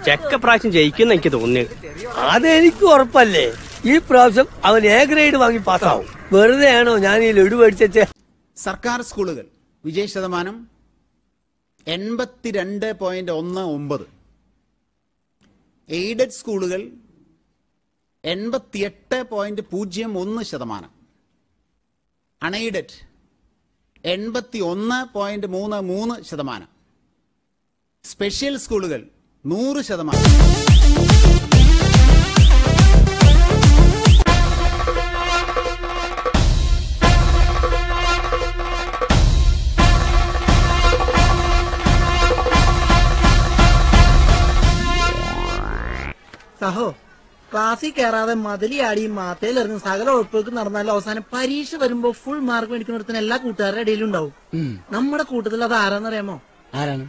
ചെക്ക പ്രാവശ്യം ജയിക്കുന്ന എനിക്ക് തോന്നിയത് അതെനിക്ക് ഉറപ്പല്ലേ ഈ പ്രാവശ്യം അവൻ എ ഗ്രേഡ് വാങ്ങി പാസ്സാവും വെറുതെയാണോ ഞാൻ ഈ ലഡു മേടിച്ചേ സർക്കാർ സ്കൂളുകൾ വിജയ ശതമാനം എൺപത്തിരണ്ട് പോയിന്റ് ഒന്ന് ഒമ്പത് എയ്ഡഡ് സ്കൂളുകൾ എൺപത്തിയെട്ട് പോയിന്റ് പൂജ്യം ഒന്ന് ശതമാനം അൺഎയ്ഡഡ് എൺപത്തി ഒന്ന് പോയിന്റ് മൂന്ന് മൂന്ന് ശതമാനം സ്പെഷ്യൽ സ്കൂളുകൾ നൂറ് ശതമാനം സഹോ ക്ലാസ്സിൽ കയറാതെ മതിലിയാടി മാത്തയിലിറങ്ങി സകല ഉഴപ്പേക്ക് നടന്നാലും അവസാനം പരീക്ഷ വരുമ്പോ ഫുൾ മാർക്ക് മേടിക്കുന്നിടത്തിന് എല്ലാ കൂട്ടുകാരുടെ ഇടയിലും ഉണ്ടാവും നമ്മുടെ കൂട്ടത്തിൽ അത് ആരാന്നറിയാമോ ആരാണ്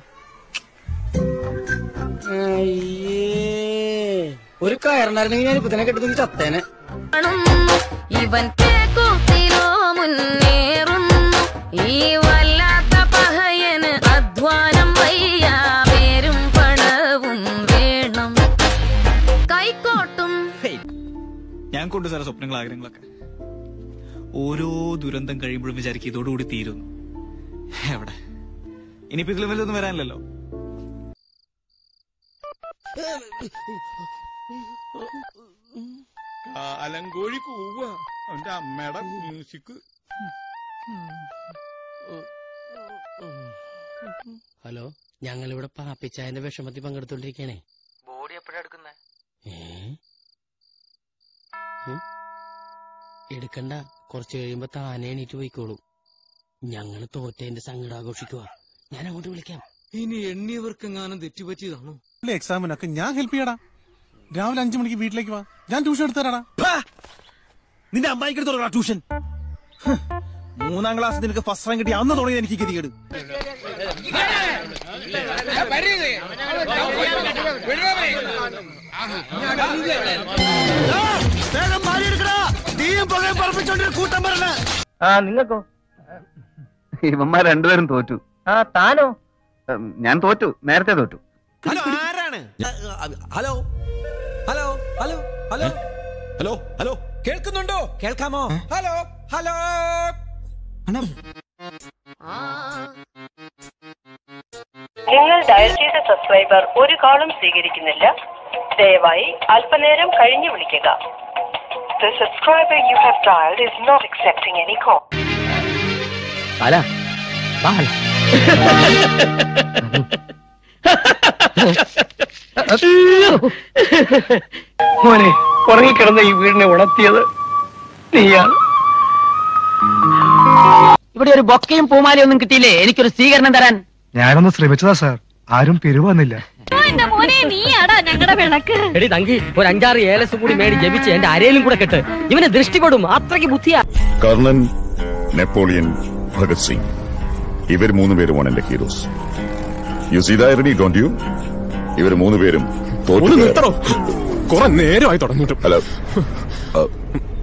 ഒരു കയറുണ്ടായിരുന്നെങ്കിൽ ഞാൻ ഇപ്പൊ തന്നെ കെട്ടുന്ന ചത്തേനെ ഇവൻ കേക്കൂത്തിലോ മുന്നേറുന്നു ഈ വല്ലാത്ത പഹയന് അധ്വാനം വയ്യ പേരും പണവും വേണം കൈക്കോട്ടും ഞാൻ കൊണ്ടു സാറേ സ്വപ്നങ്ങൾ ആഗ്രഹങ്ങളൊക്കെ ഓരോ ദുരന്തം കഴിയുമ്പോഴും വിചാരിക്കും ഇതോടുകൂടി തീരുന്നു എവിടെ ഇനിയിപ്പോ ഇതിലും വലുതൊന്നും വരാനില്ലല്ലോ അലങ്കോഴി കൂവ അവന്റെ അമ്മയുടെ മ്യൂസിക് ഹലോ ഞങ്ങൾ ഇവിടെ പാപ്പിച്ചായന്റെ വിഷമത്തിൽ പങ്കെടുത്തോണ്ടിരിക്കണേ ബോഡി എപ്പോഴാ എടുക്കുന്നേ എടുക്കണ്ട കുറച്ച് കഴിയുമ്പോ താനേ എണീറ്റ് പോയിക്കോളൂ ഞങ്ങള് തോറ്റേന്റെ സങ്കടം ആഘോഷിക്കുക ഞാൻ അങ്ങോട്ട് വിളിക്കാം ഇനി എണ്ണിയവർക്കെങ്ങാനും തെറ്റുപറ്റിയതാണോ എക്സാമിനൊക്കെ ഞാൻ ഹെൽപ്പ് ചെയ്യടാ രാവിലെ അഞ്ചു മണിക്ക് വീട്ടിലേക്ക് വാ ഞാൻ ട്യൂഷൻ എടുത്തു തരാടാ നിന്റെ അമ്മായിക്ക് എടുത്തോളാ ട്യൂഷൻ ഹ്, മൂന്നാം ക്ലാസ് നിനക്ക് ഫസ്റ്റ് റാങ്ക് കിട്ടി അന്ന് തുടങ്ങി എനിക്ക് ഗതികേട് ആ നിങ്ങൾക്കോ ഇവന്മാർ രണ്ടുപേരും തോറ്റു ആ താനോ ഉം, ഞാൻ തോറ്റു നേരത്തെ തോറ്റു ഹലോ ആരാണ് hello hello hello hello hello hello കേൾക്കുന്നുണ്ടോ കേൾക്കാമോ ഹലോ ഹലോ നിങ്ങൾ ഡയൽ ചെയ്ത സബ്സ്ക്രൈബർ ഒരു കാളും സ്വീകരിക്കുന്നില്ല ദയവായി അല്പനേരം കഴിഞ്ഞ് വിളിക്കുക The subscriber you have dialed is not accepting any call. അല മോനെ ഉറങ്ങിക്കിടന്ന ഈ വീടിനെ ഉണർത്തിയത് നീയാണ് ഇവിടെ ഒരു ബൊക്കയും പൂമാലയും ഒന്നും കിട്ടിയില്ലേ എനിക്കൊരു സ്വീകരണം തരാൻ ഞാനൊന്ന് ശ്രമിച്ചതാ സാർ ആരും പിരിവ് വന്നില്ല എന്റെ മോനെ നീയാടാ ഞങ്ങളുടെ വിളക്ക് എടി തങ്കി ഒരു അഞ്ചാറ് ഏലസ് കൂടി മേടി ജപിച്ച് എന്റെ അരയിലും കൂടെ കെട്ട് ഇവന് ദൃഷ്ടിപ്പെടും അത്രയ്ക്ക് ബുദ്ധിയാ കർണൻ നെപ്പോളിയൻ ഭഗത് സിംഗ് ഇവർ മൂന്ന് പേരുമാണ് എന്റെ ഹീറോസ് യു സീ ദൈറണി ഡോണ്ട് യു ഇവർ മൂന്ന് പേരും ഒന്ന് നിർത്തണോ കുറെ നേരമായി തുടങ്ങിയിട്ടും അല്ല